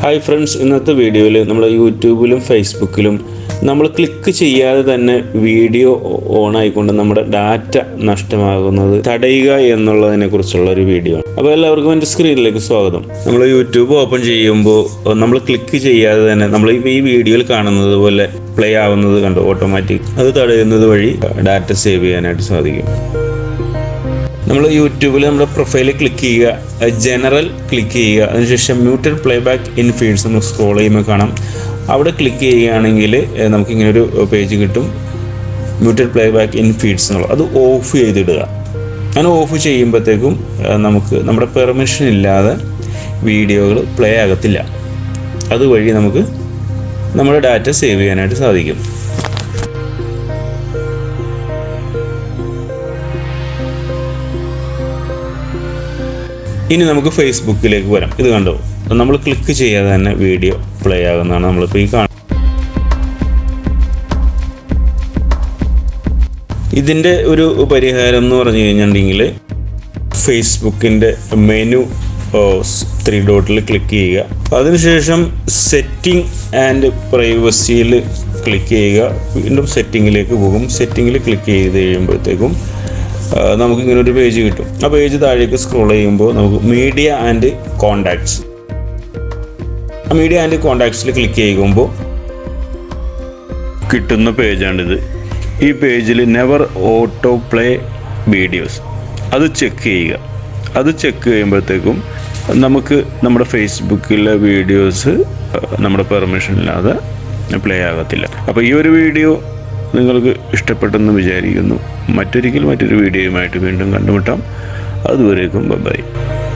hi friends ഇന്നത്തെ വീഡിയോയിൽ നമ്മൾ യൂട്യൂബിലും ഫേസ്ബുക്കിലും നമ്മൾ ക്ലിക്ക് ചെയ്യാതെ തന്നെ വീഡിയോ ഓൺ ആയിക്കൊണ്ട് നമ്മുടെ ഡാറ്റ നഷ്ടമാകുന്നത് തടയുക എന്നുള്ളതിനെ കുറിച്ചുള്ള ഒരു വീഡിയോ ആണ് അപ്പോൾ എല്ലാവർക്കും എൻ്റെ സ്ക്രീനിലേക്ക് സ്വാഗതം നമ്മൾ യൂട്യൂബ് ഓപ്പൺ ചെയ്യുമ്പോൾ നമ്മൾ ക്ലിക്ക് ചെയ്യാതെ തന്നെ നമ്മൾ ഈ വീഡിയോയിൽ കാണുന്നത് പോലെ പ്ലേ ആവുന്നത് കണ്ടു ഓട്ടോമാറ്റിക് അത് തടയുന്നത് വഴി ഡാറ്റ സേവ് ചെയ്യാനായിട്ട് സാധിക്കും നമ്മൾ യൂട്യൂബിൽ നമ്മുടെ പ്രൊഫൈലിൽ ക്ലിക്ക് ചെയ്യുക ജനറൽ ക്ലിക്ക് ചെയ്യുക അതിനുശേഷം muted playback in feeds നമ്മൾ സ്ക്രോൾ ചെയ്യുമ്പോൾ കാണാം അവിടെ ക്ലിക്ക് ചെയ്യുകയാണെങ്കിൽ ഏഹ്, നമുക്കിങ്ങനെ ഒരു പേജ് കിട്ടും muted playback in feeds എന്നുള്ളത് അത് ഓഫ് ചെയ്തിടുക അങ്ങനെ ഓഫ് ചെയ്യുമ്പോഴത്തേക്കും ഏഹ്, നമുക്ക് നമ്മുടെ പെർമിഷൻ ഇല്ലാതെ വീഡിയോകൾ പ്ലേ ആകത്തില്ല അതുവഴി നമുക്ക് നമ്മുടെ ഡാറ്റ സേവ് ചെയ്യാനായിട്ട് സാധിക്കും ഇനി നമുക്ക് ഫേസ്ബുക്കിലേക്ക് വരാം ഇത് കണ്ടോ നമ്മൾ ക്ലിക്ക് ചെയ്യാതെ തന്നെ വീഡിയോ പ്ലേ ആകുന്നതാണ് നമ്മളിപ്പോൾ ഈ കാണുന്നത് ഇതിൻ്റെ ഒരു പരിഹാരം എന്ന് പറഞ്ഞു കഴിഞ്ഞിട്ടുണ്ടെങ്കിൽ ഫേസ്ബുക്കിൻ്റെ മെനു ത്രീ ഡോട്ടിൽ ക്ലിക്ക് ചെയ്യുക അതിനുശേഷം സെറ്റിംഗ് ആൻഡ് പ്രൈവസിയിൽ ക്ലിക്ക് ചെയ്യുക വീണ്ടും സെറ്റിങ്ങിലേക്ക് പോകും സെറ്റിങ്ങിൽ ക്ലിക്ക് ചെയ്ത് കഴിയുമ്പോഴത്തേക്കും ആ, നമുക്കിങ്ങനെ ഒരു പേജ് കിട്ടും ആ പേജ് താഴേക്ക് സ്ക്രോൾ ചെയ്യുമ്പോൾ നമുക്ക് മീഡിയ ആൻഡ് കോണ്ടാക്ട്സ് ആ മീഡിയ ആൻഡ് കോണ്ടാക്ട്സിൽ ക്ലിക്ക് ചെയ്യുമ്പോൾ കിട്ടുന്ന പേജാണിത് ഈ പേജിൽ നെവർ ഓട്ടോ പ്ലേ വീഡിയോസ് അത് ചെക്ക് ചെയ്യുക അത് ചെക്ക് ചെയ്യുമ്പോഴത്തേക്കും നമുക്ക് നമ്മുടെ ഫേസ്ബുക്കിലെ വീഡിയോസ് നമ്മുടെ പെർമിഷൻ ഇല്ലാതെ പ്ലേ ആകത്തില്ല അപ്പോൾ ഈ ഒരു വീഡിയോ നിങ്ങൾക്ക് ഇഷ്ടപ്പെട്ടെന്ന് വിചാരിക്കുന്നു മറ്റൊരിക്കൽ മറ്റൊരു വീഡിയോയുമായിട്ട് വീണ്ടും കണ്ടുമുട്ടാം അതുവരേക്കും ബൈ